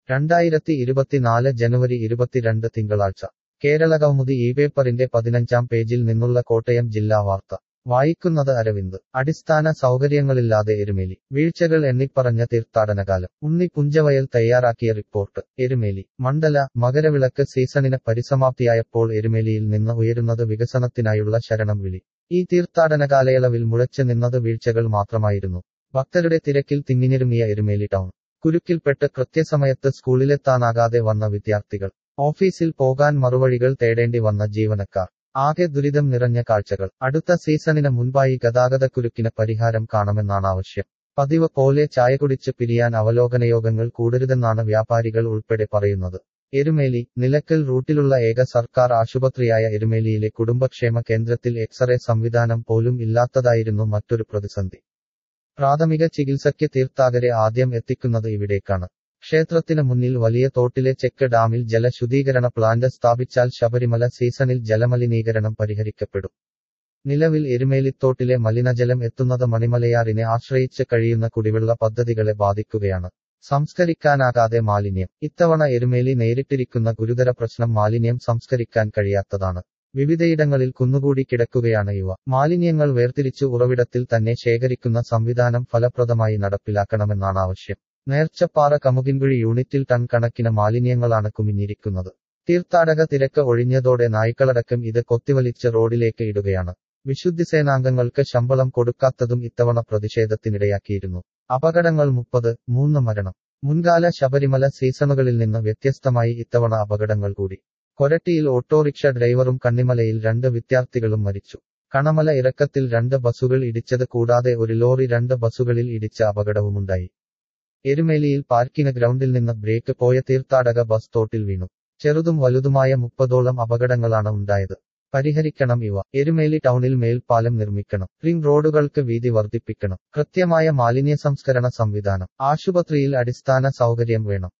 രണ്ടായിരത്തി ഇരുപത്തിനാല് ജനുവരി ഇരുപത്തിരണ്ട് തിങ്കളാഴ്ച കേരള കൗമുദി ഈ പേപ്പറിന്റെ പതിനഞ്ചാം പേജിൽ നിന്നുള്ള കോട്ടയം ജില്ലാ വാർത്ത വായിക്കുന്നത് അരവിന്ദ് അടിസ്ഥാന സൗകര്യങ്ങളില്ലാതെ എരുമേലി വീഴ്ചകൾ എണ്ണിപ്പറഞ്ഞ തീർത്ഥാടനകാലം ഉണ്ണി പുഞ്ചവയൽ തയ്യാറാക്കിയ റിപ്പോർട്ട് എരുമേലി മണ്ഡല മകരവിളക്ക് സീസണിന് പരിസമാപ്തിയായപ്പോൾ എരുമേലിയിൽ നിന്ന് ഉയരുന്നത് വികസനത്തിനായുള്ള ശരണം വിളി ഈ തീർത്ഥാടന കാലയളവിൽ മുഴച്ചു നിന്നത് വീഴ്ചകൾ മാത്രമായിരുന്നു ഭക്തരുടെ തിരക്കിൽ തിങ്ങിഞ്ഞിരുങ്ങിയ എരുമേലി ടൗൺ കുരുക്കിൽപ്പെട്ട് കൃത്യസമയത്ത് സ്കൂളിലെത്താനാകാതെ വന്ന വിദ്യാർത്ഥികൾ ഓഫീസിൽ പോകാൻ മറുവഴികൾ തേടേണ്ടി വന്ന ജീവനക്കാർ ആകെ ദുരിതം നിറഞ്ഞ കാഴ്ചകൾ അടുത്ത സീസണിന് മുൻപായി ഗതാഗതക്കുരുക്കിന് പരിഹാരം കാണുമെന്നാണ് ആവശ്യം പതിവ് പോലെ ചായ കുടിച്ച് പിരിയാൻ അവലോകനയോഗങ്ങൾ കൂടരുതെന്നാണ് വ്യാപാരികൾ ഉൾപ്പെടെ പറയുന്നത് എരുമേലി നിലക്കൽ റൂട്ടിലുള്ള ഏക സർക്കാർ ആശുപത്രിയായ എരുമേലിയിലെ കുടുംബക്ഷേമ കേന്ദ്രത്തിൽ എക്സ്റേ സംവിധാനം പോലും ഇല്ലാത്തതായിരുന്നു മറ്റൊരു പ്രതിസന്ധി പ്രാഥമിക ചികിത്സയ്ക്ക് തീർത്ഥാടകരെ ആദ്യം എത്തിക്കുന്നത് ഇവിടേക്കാണ് ക്ഷേത്രത്തിന് മുന്നിൽ വലിയ തോട്ടിലെ ചെക്ക് ഡാമിൽ ജലശുദ്ധീകരണ പ്ലാന്റ് സ്ഥാപിച്ചാൽ ശബരിമല സീസണിൽ ജലമലിനീകരണം പരിഹരിക്കപ്പെടും നിലവിൽ എരുമേലിത്തോട്ടിലെ മലിനജലം എത്തുന്നത് മണിമലയാറിനെ ആശ്രയിച്ച് കഴിയുന്ന കുടിവെള്ള പദ്ധതികളെ ബാധിക്കുകയാണ് സംസ്കരിക്കാനാകാതെ മാലിന്യം ഇത്തവണ എരുമേലി നേരിട്ടിരിക്കുന്ന ഗുരുതര പ്രശ്നം മാലിന്യം സംസ്കരിക്കാൻ കഴിയാത്തതാണ് വിവിധയിടങ്ങളിൽ കുന്നുകൂടി കിടക്കുകയാണ് ഇവ മാലിന്യങ്ങൾ വേർതിരിച്ചു ഉറവിടത്തിൽ തന്നെ ശേഖരിക്കുന്ന സംവിധാനം ഫലപ്രദമായി നടപ്പിലാക്കണമെന്നാണ് ആവശ്യം നേർച്ചപ്പാറ കമുകിൻകുഴി യൂണിറ്റിൽ ടൺ കണക്കിന് മാലിന്യങ്ങളാണ് കുമിഞ്ഞിരിക്കുന്നത് തീർത്ഥാടക തിരക്ക് ഒഴിഞ്ഞതോടെ നായ്ക്കളടക്കം ഇത് കൊത്തിവലിച്ച് റോഡിലേക്ക് ഇടുകയാണ് വിശുദ്ധി സേനാംഗങ്ങൾക്ക് ശമ്പളം കൊടുക്കാത്തതും ഇത്തവണ പ്രതിഷേധത്തിനിടയാക്കിയിരുന്നു അപകടങ്ങൾ മുപ്പത് മൂന്ന് മരണം മുൻകാല ശബരിമല സീസണുകളിൽ നിന്ന് വ്യത്യസ്തമായി ഇത്തവണ അപകടങ്ങൾ കൂടി കൊരട്ടിയിൽ ഓട്ടോറിക്ഷ ഡ്രൈവറും കണ്ണിമലയിൽ രണ്ട് വിദ്യാർത്ഥികളും മരിച്ചു കണമല ഇറക്കത്തിൽ രണ്ട് ബസുകൾ ഇടിച്ചത് കൂടാതെ ഒരു ലോറി രണ്ട് ബസുകളിൽ ഇടിച്ച അപകടവുമുണ്ടായി എരുമേലിയിൽ പാർക്കിംഗ് ഗ്രൗണ്ടിൽ നിന്ന് ബ്രേക്ക് പോയ തീർത്ഥാടക ബസ് തോട്ടിൽ വീണു ചെറുതും വലുതുമായ മുപ്പതോളം അപകടങ്ങളാണ് ഉണ്ടായത് പരിഹരിക്കണം ഇവ എരുമേലി ടൗണിൽ മേൽപ്പാലം നിർമ്മിക്കണം റിംഗ് റോഡുകൾക്ക് വീതി വർദ്ധിപ്പിക്കണം കൃത്യമായ മാലിന്യ സംസ്കരണ സംവിധാനം ആശുപത്രിയിൽ അടിസ്ഥാന സൗകര്യം വേണം